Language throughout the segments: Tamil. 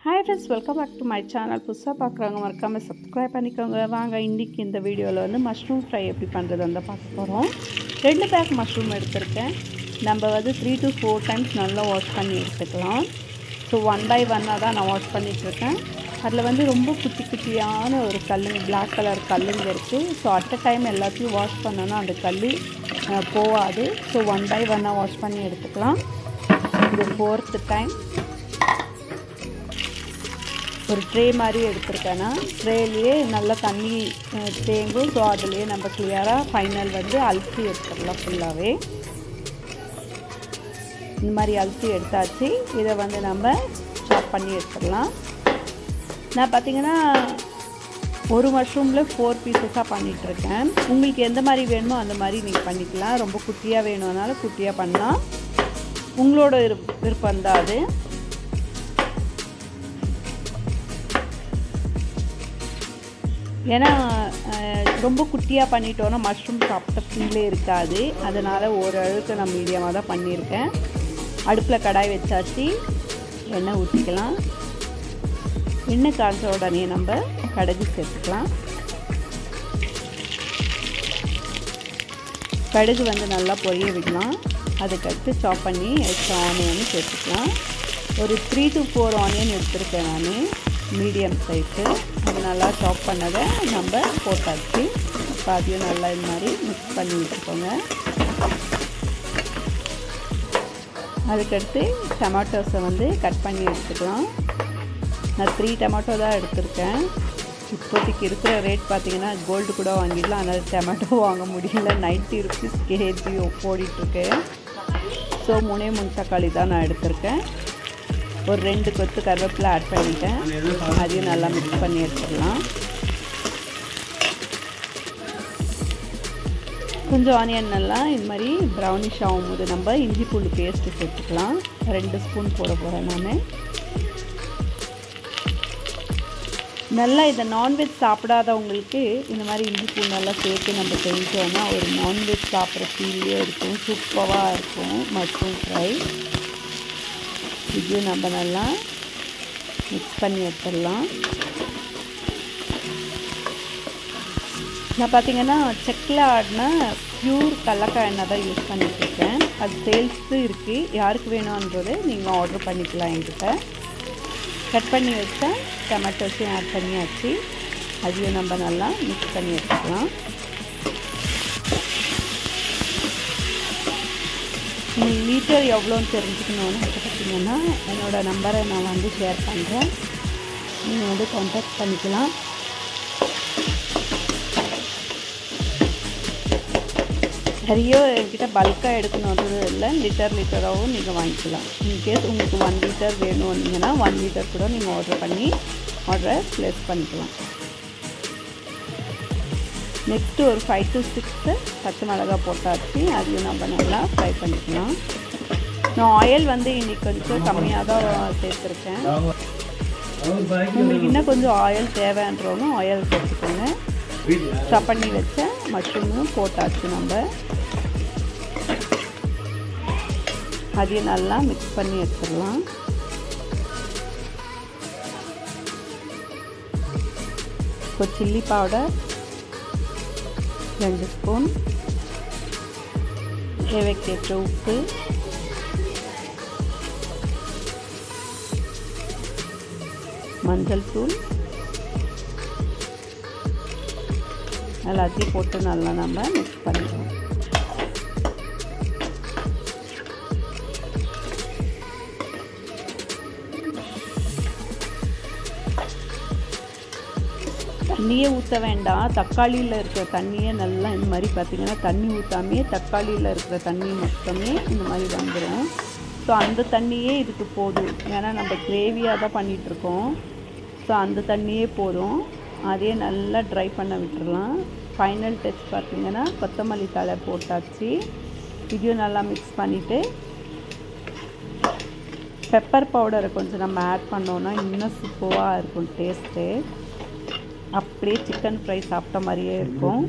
hi friends welcome back to my channel புதுசாக பார்க்குறவங்க மறக்காமல் சப்ஸ்கிரைப் பண்ணிக்கோங்க வாங்க இன்றைக்கி இந்த வீடியோவில் வந்து மஷ்ரூம் ஃப்ரை எப்படி பண்ணுறது வந்து பார்க்க போகிறோம் ரெண்டு பேக் மஷ்ரூம் எடுத்திருக்கேன் நம்ம வந்து த்ரீ டு ஃபோர் டைம்ஸ் நல்லா வாஷ் பண்ணி எடுத்துக்கலாம் ஸோ ஒன் பை ஒன்னாக தான் நான் வாஷ் பண்ணிகிட்ருக்கேன் அதில் வந்து ரொம்ப குட்டி குட்டியான ஒரு கல்லுங்க பிளாக் கலர் கல்லுங்க இருக்குது ஸோ அட் அ டைம் எல்லாத்தையும் வாஷ் பண்ணோன்னா அந்த கல் அஹ், போகாது ஸோ ஒன் பை ஒன்னாக வாஷ் பண்ணி எடுத்துக்கலாம் இது ஃபோர்த்து டைம் ஒரு ட்ரே மாதிரி எடுத்திருக்கேன்னா ட்ரேலேயே நல்லா தண்ணி அஹ், தேங்கும் ஸோ அதுலேயே நம்ம கிளியராக ஃபைனல் வந்து அலசி எடுத்துடலாம் ஃபுல்லாகவே இந்த மாதிரி அலசி எடுத்தாச்சு இதை வந்து நம்ம சாப் பண்ணி எடுத்துடலாம் நான் பார்த்தீங்கன்னா ஒரு மஷ்ரூமில் ஃபோர் பீசஸாக பண்ணிகிட்ருக்கேன் உங்களுக்கு எந்த மாதிரி வேணுமோ அந்த மாதிரி நீங்கள் பண்ணிக்கலாம் ரொம்ப குட்டியாக வேணும்னாலும் குட்டியாக பண்ணலாம் உங்களோட விருப் விருப்பம் தான் அது ஏன்னா அஹ், ரொம்ப குட்டியாக பண்ணிட்டோன்னா மஷ்ரூம் சாப்பிட்ட ஃபீலே இருக்காது அதனால் ஓரளவுக்கு நான் மீடியமாக தான் பண்ணியிருக்கேன் அடுப்பில் கடாய் வச்சாச்சு எண்ணெய் ஊற்றிக்கலாம் எண்ணெய் காய்ச்ச உடனே நம்ம கடுகு சேர்த்துக்கலாம் கடுகு வந்து நல்லா பொரிய விடலாம் அதுக்கடுத்து சாப் பண்ணி எக்ஸ்ட்ரா ஆனியன் சேர்த்துக்கலாம் ஒரு த்ரீ டு ஃபோர் ஆனியன் எடுத்திருக்கேன் நான் மீடியம் சைஸு அது நல்லா சாப் பண்ணதை நம்ம போட்டாச்சு இப்போ அதையும் நல்லா இது மாதிரி மிக்ஸ் பண்ணி விட்டுக்கோங்க அதுக்கடுத்து டொமேட்டோஸை வந்து கட் பண்ணி எடுத்துக்கலாம் நான் த்ரீ டொமேட்டோ தான் எடுத்திருக்கேன் இப்போதைக்கு இருக்கிற ரேட் பார்த்தீங்கன்னா கோல்டு கூட வாங்கிடலாம் ஆனால் டொமேட்டோ வாங்க முடியல நைன்ட்டி ருபீஸ் கேஜி ஓடிட்டுருக்கு ஸோ மூணே மூணு தக்காளி தான் நான் எடுத்திருக்கேன் ஒரு ரெண்டு கொத்து கருவேப்பிலை ஆட் பண்ணிட்டேன் அதையும் நல்லா மிக்ஸ் பண்ணி எடுத்துக்கலாம் கொஞ்சம் ஆனியன் நல்லா இது மாதிரி ப்ரௌனிஷ் ஆகும்போது நம்ம இஞ்சி பூண்டு பேஸ்ட்டு சேர்த்துக்கலாம் ரெண்டு ஸ்பூன் போட போகிறேன் நான் நல்லா இதை நான்வெஜ் சாப்பிடாதவங்களுக்கு இந்த மாதிரி இஞ்சி பூண்டு நல்லா சேர்த்து நம்ம செஞ்சோம்னா ஒரு நான்வெஜ் சாப்பிட்ற ஃபீல்லே இருக்கும் சூப்பராக இருக்கும் மஷ்ரூம் ஃப்ரை இதையும் நம்ம நல்லா மிக்ஸ் பண்ணி எடுத்துடலாம் நான் பார்த்தீங்கன்னா செக்கில் ஆடின ப்யூர் கடலக்காய் எண்ணெய் தான் யூஸ் பண்ணிட்டுருக்கேன் அது சேல்ஸு இருக்குது யாருக்கு வேணுன்றது நீங்கள் ஆர்டர் பண்ணிக்கலாம் என்கிட்ட கட் பண்ணி வச்ச டொமேட்டோஸையும் ஆட் பண்ணியாச்சு அதையும் நம்ம நல்லா மிக்ஸ் பண்ணி எடுத்துக்கலாம் உங்களுக்கு லிட்டர் எவ்வளோன்னு தெரிஞ்சுக்கணும்னு பார்த்தீங்கன்னா என்னோடய நம்பரை நான் வந்து ஷேர் பண்ணுறேன் நீங்கள் வந்து கான்டாக்ட் பண்ணிக்கலாம் நிறைய என்கிட்ட பல்காக எடுக்கணுன்றது இல்லை லிட்டர் லிட்டராகவும் நீங்கள் வாங்கிக்கலாம் இன்கேஸ் உங்களுக்கு ஒன் லிட்டர் வேணும்னீங்கன்னா ஒன் லிட்டர் கூட நீங்கள் ஆர்டர் பண்ணி ஆர்டரை ப்ளேஸ் பண்ணிக்கலாம் நெக்ஸ்ட்டு ஒரு ஃபைவ் டு சிக்ஸு பச்சை மிளகா போட்டாச்சு அதையும் நம்ம நல்லா ஃப்ரை பண்ணிக்கலாம் நான் ஆயில் வந்து இன்றைக்கி கொஞ்சம் கம்மியாக தான் சேர்த்துருக்கேன் உங்களுக்கு இன்னும் கொஞ்சம் ஆயில் தேவைன்றவங்க ஆயில் சேர்த்துக்கோங்க ஸ்டப் பண்ணி வச்ச மஷ்ரூமும் போட்டாச்சு நம்ம அதையும் நல்லா மிக்ஸ் பண்ணி எடுத்துடலாம் இப்போ சில்லி பவுடர் ரெண்டு ஸ்பூன் தேவைக்கேற்ற உப்பு மஞ்சள் தூள் எல்லாத்தையும் போட்டு நல்லா நம்ம மிக்ஸ் பண்ணிக்கலாம் தண்ணியே ஊற்ற வேண்டாம் தக்காளியில் இருக்கிற தண்ணியே நல்லா இந்த மாதிரி பார்த்திங்கன்னா தண்ணி ஊற்றாமையே தக்காளியில் இருக்கிற தண்ணி மொத்தமே இந்த மாதிரி வந்துடும் ஸோ அந்த தண்ணியே இதுக்கு போதும் ஏன்னா நம்ம கிரேவியாக தான் பண்ணிகிட்ருக்கோம் ஸோ அந்த தண்ணியே போதும் அதே நல்லா ட்ரை பண்ண விட்டுறலாம் ஃபைனல் டச் பார்த்திங்கன்னா கொத்தமல்லி தழை போட்டாச்சு இதையும் நல்லா மிக்ஸ் பண்ணிவிட்டு பெப்பர் பவுடரை கொஞ்சம் நம்ம ஆட் பண்ணோன்னா இன்னும் சூப்பராக இருக்கும் டேஸ்ட்டு அப்படியே சிக்கன் ஃப்ரை சாப்பிட்ட மாதிரியே இருக்கும்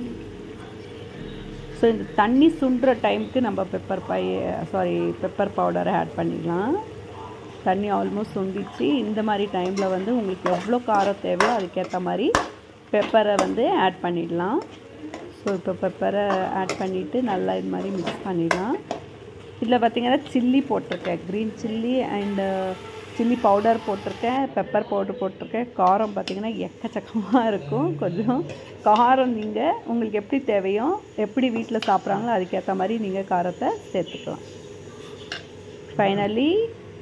ஸோ இந்த தண்ணி சுண்டுற டைமுக்கு நம்ம பெப்பர் பை சாரி பெப்பர் பவுடரை ஆட் பண்ணிக்கலாம் தண்ணி ஆல்மோஸ்ட் சுண்டிச்சு இந்த மாதிரி டைமில் வந்து உங்களுக்கு எவ்வளோ காரம் தேவையோ அதுக்கேற்ற மாதிரி பெப்பரை வந்து ஆட் பண்ணிடலாம் ஸோ இப்போ பெப்பரை ஆட் பண்ணிவிட்டு நல்லா இது மாதிரி மிக்ஸ் பண்ணிடலாம் இதில் பார்த்தீங்கன்னா சில்லி போட்டிருக்கேன் green chilli and chilli powder போட்டிருக்கேன் பெப்பர் பவுடர் போட்டிருக்கேன் காரம் பார்த்திங்கன்னா எக்கச்சக்கமாக இருக்கும் கொஞ்சம் காரம் நீங்கள் உங்களுக்கு எப்படி தேவையோ எப்படி வீட்டில் சாப்பிட்றாங்களோ அதுக்கேற்ற மாதிரி நீங்கள் காரத்தை சேர்த்துக்கலாம் ஃபைனலி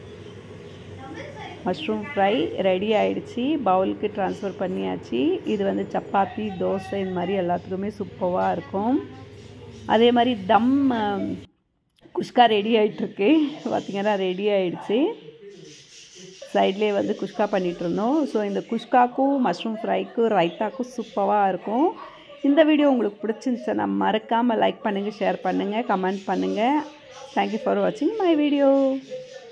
மஷ்ரூம் ஃப்ரை ரெடி ஆயிடுச்சு பவுலுக்கு ட்ரான்ஸ்ஃபர் பண்ணியாச்சு இது வந்து சப்பாத்தி தோசை இந்த மாதிரி எல்லாத்துக்குமே சூப்பராக இருக்கும் அதே மாதிரி தம் குஷ்கா ரெடி ஆகிட்டுருக்கு பார்த்திங்கன்னா ரெடி ஆகிடுச்சு சைட்லேயே வந்து குஷ்கா பண்ணிகிட்டு இருந்தோம் ஸோ இந்த குஷ்காக்கும் மஷ்ரூம் ஃப்ரைக்கும் ரைத்தாக்கும் சூப்பராக இருக்கும் இந்த வீடியோ உங்களுக்கு பிடிச்சிருந்துச்சுன்னா மறக்காமல் லைக் பண்ணுங்கள் ஷேர் பண்ணுங்கள் கமெண்ட் பண்ணுங்கள் தேங்க்யூ ஃபார் வாட்சிங் மை வீடியோ